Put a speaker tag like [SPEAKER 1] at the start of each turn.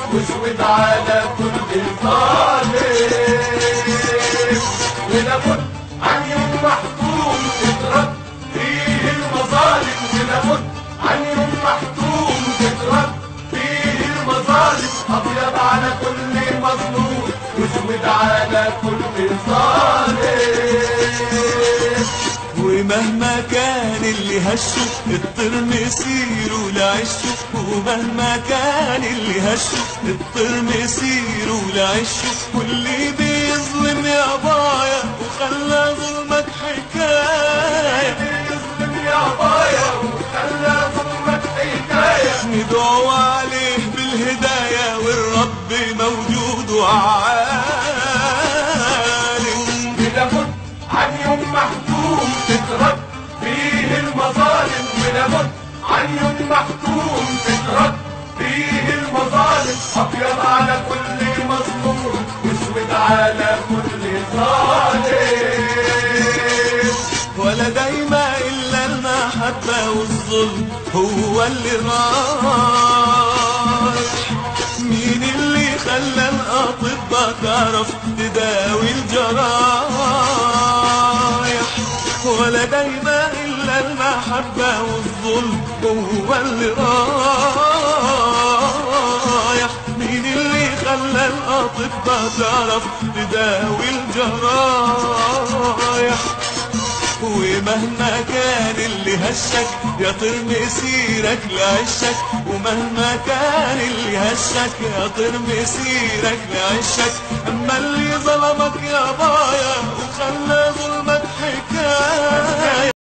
[SPEAKER 1] واسود على كل ظالم ولابد عن يوم محكوم تترد فيه المظالم ولابد عن يوم محكوم تترد فيه المظالم ابيض على كل مظلوم واسود على كل ظالم
[SPEAKER 2] ومهما كان اللي هشه الطير مسيره لعشه ومهما كان اللي هشه الطير مسيره لعشه واللي بيظلم يا بايا وخلى ظلمك حكاية
[SPEAKER 1] يظلم يا بايا وخلى ظلمك حكايه
[SPEAKER 2] ندعو عليه بالهداية والرب موجود وعالم
[SPEAKER 1] لابد عن يوم محكوم تترد فيه المظالم ولابد عن يوم محكوم تترد فيه المظالم ابيض على كل مظلوم واسود على كل ظالم
[SPEAKER 2] ولا دايما إلا المحبة والظلم هو اللي رايح مين اللي خلى الأطباء تعرف تداوي الجرايح ولا دايما إلا المحبة والظلم هو اللي رايح مين اللي خلى الأطباء تعرف تداوي الجرايح ومهما كان اللي هشك يا طير مسيرك لعشك ومهما كان اللي هشك يا طير مسيرك لعشك اما اللي ظلمك يا بابا